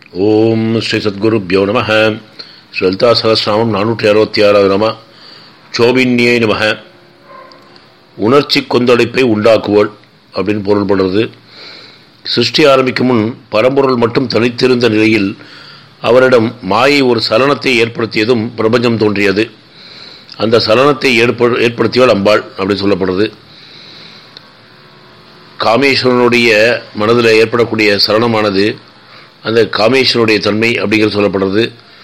ஓம் ஸ்ரீ சத்குருப்யோ நம ஸ்ரீலதா சகசிராமம் நானூற்றி அறுபத்தி ஆறாவது நம சோபின்யே நம உணர்ச்சி கொந்தளிப்பை உண்டாக்குவோள் அப்படின்னு பொருள்படுறது சிருஷ்டி ஆரம்பிக்கும் முன் பரம்பொருள் மட்டும் தனித்திருந்த நிலையில் அவரிடம் மாயை ஒரு சலனத்தை ஏற்படுத்தியதும் பிரபஞ்சம் தோன்றியது அந்த சலனத்தை ஏற்ப ஏற்படுத்தியவள் அம்பாள் அப்படின்னு சொல்லப்படுறது காமேஸ்வரனுடைய மனதில் ஏற்படக்கூடிய சலனமானது அந்த காமேஸ்வரனுடைய தன்மை அப்படிங்கிறது சொல்லப்படுறது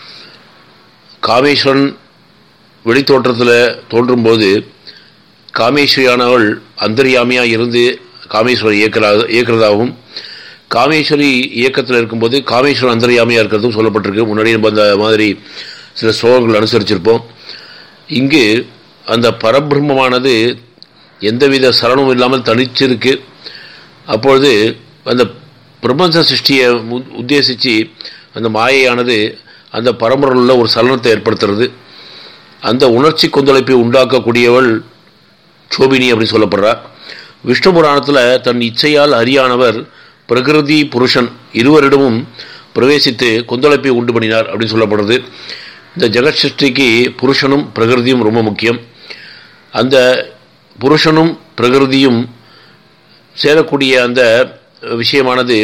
காமேஸ்வரன் வெளித்தோற்றத்தில் தோன்றும்போது காமேஸ்வரியானவள் அந்தரியாமையாக இருந்து காமேஸ்வரர் இயக்கிறதாக இயக்கிறதாகவும் காமேஸ்வரி இயக்கத்தில் இருக்கும்போது காமேஸ்வரன் அந்தரியாமையாக இருக்கிறதும் சொல்லப்பட்டிருக்கு முன்னாடி நம்ம அந்த மாதிரி சில ஸ்லோகங்கள் அனுசரிச்சிருப்போம் இங்கு அந்த பரபிரம்மமானது எந்தவித சலனமும் இல்லாமல் தனிச்சிருக்கு அப்பொழுது அந்த பிரபஞ்ச சிருஷ்டியை உத்தேசித்து அந்த மாயையானது அந்த பரம்பரையில் ஒரு சலனத்தை ஏற்படுத்துறது அந்த உணர்ச்சி கொந்தளிப்பை உண்டாக்கக்கூடியவள் சோபினி அப்படின்னு சொல்லப்படுறார் விஷ்ணு புராணத்தில் தன் இச்சையால் அறியானவர் பிரகிருதி புருஷன் இருவரிடமும் பிரவேசித்து கொந்தளிப்பை உண்டு பண்ணினார் அப்படின்னு சொல்லப்படுறது இந்த ஜெகத் சிருஷ்டிக்கு புருஷனும் பிரகிருதியும் ரொம்ப முக்கியம் அந்த புருஷனும் பிரகிருதியும் சேரக்கூடிய அந்த விஷயமானது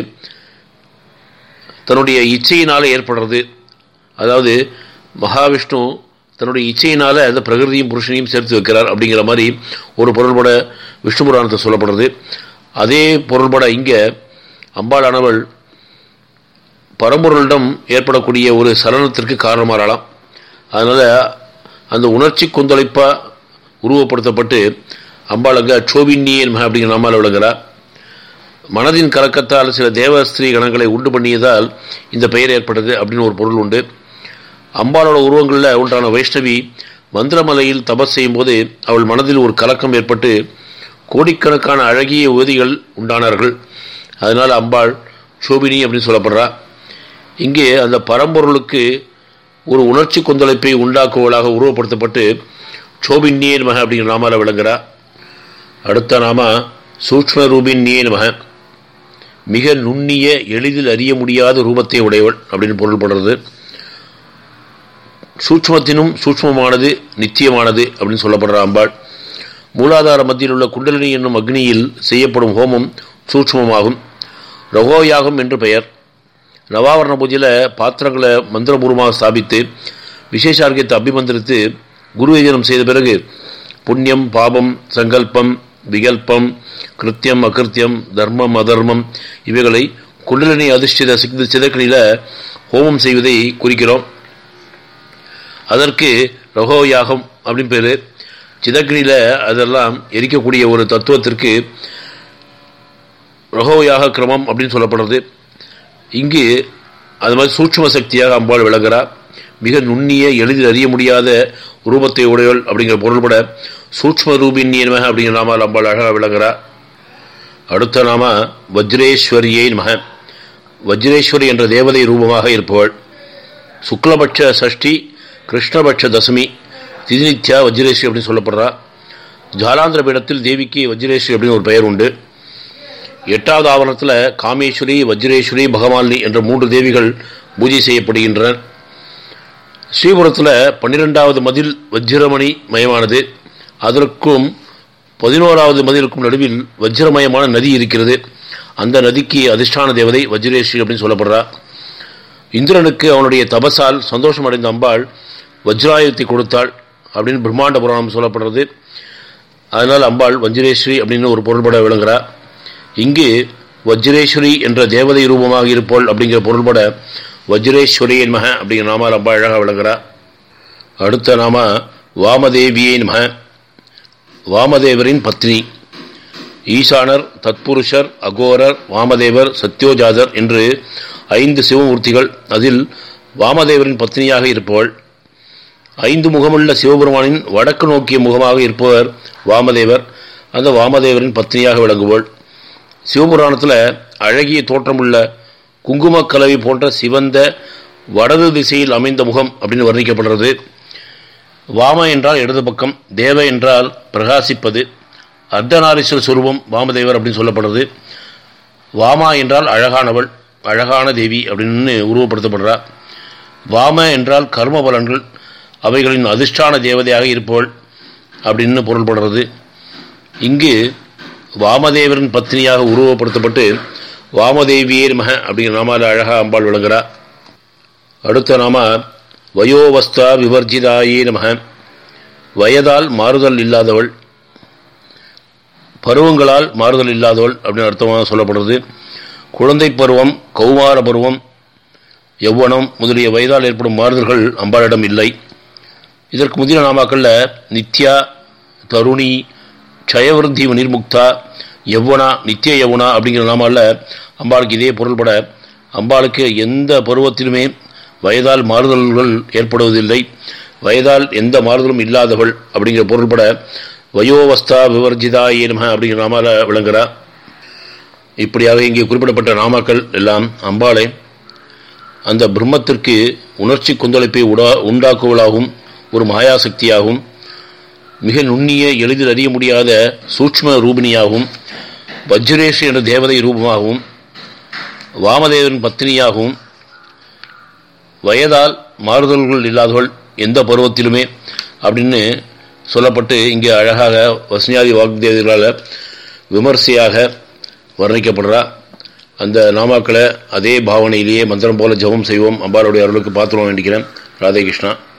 தன்னுடைய இச்சையினால் ஏற்படுறது அதாவது மகாவிஷ்ணு தன்னுடைய இச்சையினால் அந்த பிரகிருதியும் புருஷனையும் சேர்த்து வைக்கிறார் அப்படிங்கிற மாதிரி ஒரு பொருள்பட விஷ்ணு புராணத்தை சொல்லப்படுறது அதே பொருள்பட இங்கே அம்பாளானவள் பரம்பொருளிடம் ஏற்படக்கூடிய ஒரு சலனத்திற்கு காரணமாகலாம் அதனால் அந்த உணர்ச்சி கொந்தளிப்பாக உருவப்படுத்தப்பட்டு அம்பாளுங்க சோபின்னியன் அப்படிங்கிற நம்மால் விளங்குகிறார் மனதின் கலக்கத்தால் சில தேவஸ்திரீ கணங்களை உண்டு பண்ணியதால் இந்த பெயர் ஏற்பட்டது அப்படின்னு ஒரு பொருள் உண்டு அம்பாளோட உருவங்களில் ஒன்றான வைஷ்ணவி மந்திரமலையில் தபஸ் செய்யும் போது அவள் மனதில் ஒரு கலக்கம் ஏற்பட்டு கோடிக்கணக்கான அழகிய உதவிகள் உண்டானார்கள் அதனால் அம்பாள் சோபினி அப்படின்னு சொல்லப்படுறா இங்கே அந்த பரம்பொருளுக்கு ஒரு உணர்ச்சி கொந்தளிப்பை உண்டாக்குவதாக உருவப்படுத்தப்பட்டு சோபின்னியன் மக அப்படிங்கிற நாமால விளங்குறா அடுத்த நாம சூக்ம ரூபின் நீயன் மக மிக நுண்ணிய எளிதில் அறிய முடியாத ரூபத்தை உடையவள் அப்படின்னு பொருள்படுறது சூட்சமத்தினும் சூட்சமானது நித்தியமானது அப்படின்னு சொல்லப்படுற அம்பாள் மூலாதார மத்தியில் உள்ள குண்டலினி என்னும் அக்னியில் செய்யப்படும் ஹோமம் சூட்சமமாகும் ரகோயாகம் என்று பெயர் நவாவரண பூஜையில் பாத்திரங்களை மந்திரபூர்வமாக ஸ்தாபித்து விசேஷார்க்கியத்தை அபிமந்திரித்து குருவேஜனம் செய்த பிறகு புண்ணியம் பாபம் சங்கல்பம் விகல்பம் கிருத்தியம் அகிருத்தியம் தர்மம் அதர்மம் இவைகளை குண்டலினி அதிர்ஷ்டித சித்த சிதக்கணியில் ஹோமம் செய்வதை குறிக்கிறோம் அதற்கு ரகோ யாகம் அப்படின்னு பேர் சிதக்னியில் அதெல்லாம் எரிக்கக்கூடிய ஒரு தத்துவத்திற்கு ரகோயாக கிரமம் அப்படின்னு சொல்லப்படுறது இங்கு அது மாதிரி சூட்சும சக்தியாக அம்பாள் விளங்குறா மிக நுண்ணிய எளிதில் அறிய முடியாத ரூபத்தை உடையவள் அப்படிங்கிற பொருள்பட சூட்ச்ம ரூபின்யமக அப்படிங்கிற நாமால் அம்பாள் அழகாக விளங்குறா அடுத்த நாம வஜ்ரேஸ்வரியை மக வஜ்ரேஸ்வரி என்ற தேவதை ரூபமாக இருப்பவள் சுக்லபட்ச சஷ்டி கிருஷ்ணபட்ச தசமி திதிநித்யா வஜ்ரேஸ்வரி அப்படின்னு சொல்லப்படுறா ஜாலாந்திர பீடத்தில் தேவிக்கு வஜ்ரேஸ்வரி அப்படின்னு ஒரு பெயர் உண்டு எட்டாவது ஆவரணத்தில் காமேஸ்வரி வஜ்ரேஸ்வரி பகவாலினி என்ற மூன்று தேவிகள் பூஜை செய்யப்படுகின்றனர் ஸ்ரீபுரத்தில் பன்னிரெண்டாவது மதில் வஜ்ரமணி மயமானது அதற்கும் பதினோராவது மதிலுக்கும் நடுவில் வஜ்ரமயமான நதி இருக்கிறது அந்த நதிக்கு அதிர்ஷ்டான தேவதை வஜ்ரேஸ்வரி அப்படின்னு சொல்லப்படுறா இந்திரனுக்கு அவனுடைய தபசால் சந்தோஷம் அடைந்த அம்பாள் வஜ்ராயுத்தை கொடுத்தாள் அப்படின்னு பிரம்மாண்ட புராணம் சொல்லப்படுறது அதனால் அம்பாள் வஜ்ரேஸ்வரி அப்படின்னு ஒரு பொருள்பட விளங்குறா இங்கு வஜ்ரேஸ்வரி என்ற தேவதை ரூபமாக இருப்போள் அப்படிங்கிற பொருள்பட வஜ்ரேஸ்வரியின் மக அப்படிங்கிற நாம ரொம்ப அழகாக விளங்குறா அடுத்த நாம வாமதேவியின் மக வாமதேவரின் பத்னி ஈசானர் தத்புருஷர் அகோரர் வாமதேவர் சத்யோஜாதர் என்று ஐந்து சிவமூர்த்திகள் அதில் வாமதேவரின் பத்னியாக இருப்பவள் ஐந்து முகமுள்ள சிவபெருமானின் வடக்கு நோக்கிய முகமாக இருப்பவர் வாமதேவர் அந்த வாமதேவரின் பத்னியாக விளங்குவோள் சிவபுராணத்தில் அழகிய தோற்றமுள்ள குங்கும கலவை போன்ற சிவந்த வடது திசையில் அமைந்த முகம் அப்படின்னு வர்ணிக்கப்படுறது வாம என்றால் இடது பக்கம் தேவ என்றால் பிரகாசிப்பது அர்த்தநாரீஸ்வர சுரூபம் வாமதேவர் அப்படின்னு சொல்லப்படுறது வாமா என்றால் அழகானவள் அழகான தேவி அப்படின்னு உருவப்படுத்தப்படுறா வாம என்றால் கர்ம பலன்கள் அவைகளின் அதிர்ஷ்டான தேவதையாக இருப்பவள் அப்படின்னு பொருள்படுறது இங்கு வாமதேவரின் பத்னியாக உருவப்படுத்தப்பட்டு வாமதேவியே மக அப்படிங்கிற நாமால அழகாக அம்பாள் விளங்குறா அடுத்த நாம வயோவஸ்தா விவர்ஜிதாயே நமக வயதால் மாறுதல் இல்லாதவள் பருவங்களால் மாறுதல் இல்லாதவள் அப்படின்னு அர்த்தமாக சொல்லப்படுறது குழந்தை பருவம் கௌமார பருவம் யௌவனம் முதலிய வயதால் ஏற்படும் மாறுதல்கள் அம்பாளிடம் இல்லை இதற்கு முந்தின நாமாக்களில் நித்யா தருணி க்ஷயவிருத்தி நிர்முக்தா யௌவனா நித்திய யௌவனா அப்படிங்கிற நாமாவில் அம்பாளுக்கு இதே பொருள்பட அம்பாளுக்கு எந்த பருவத்திலுமே வயதால் மாறுதல்கள் ஏற்படுவதில்லை வயதால் எந்த மாறுதலும் இல்லாதவள் அப்படிங்கிற பொருள்பட வயோவஸ்தா விவர்ஜிதா ஏனம அப்படிங்கிற நாமால விளங்குறா இப்படியாக இங்கே குறிப்பிடப்பட்ட நாமாக்கள் எல்லாம் அம்பாளை அந்த பிரம்மத்திற்கு உணர்ச்சி கொந்தளிப்பை உடா உண்டாக்குவளாகவும் ஒரு மாயாசக்தியாகவும் மிக நுண்ணிய எளிதில் அறிய முடியாத சூட்ச்ம ரூபிணியாகவும் வஜ்ரேஷ் என்ற தேவதை ரூபமாகவும் வாமதேவன் பத்தினியாகவும் வயதால் மாறுதல்கள் இல்லாதவள் எந்த பருவத்திலுமே அப்படின்னு சொல்லப்பட்டு இங்கே அழகாக வசனியாதி வாக்தேவர்களால் விமர்சையாக வர்ணிக்கப்படுறா அந்த நாமாக்களை அதே பாவனையிலேயே மந்திரம் போல ஜபம் செய்வோம் அம்பாளுடைய அருளுக்கு பார்த்துருவோம் வேண்டிக்கிறேன் ராதே கிருஷ்ணா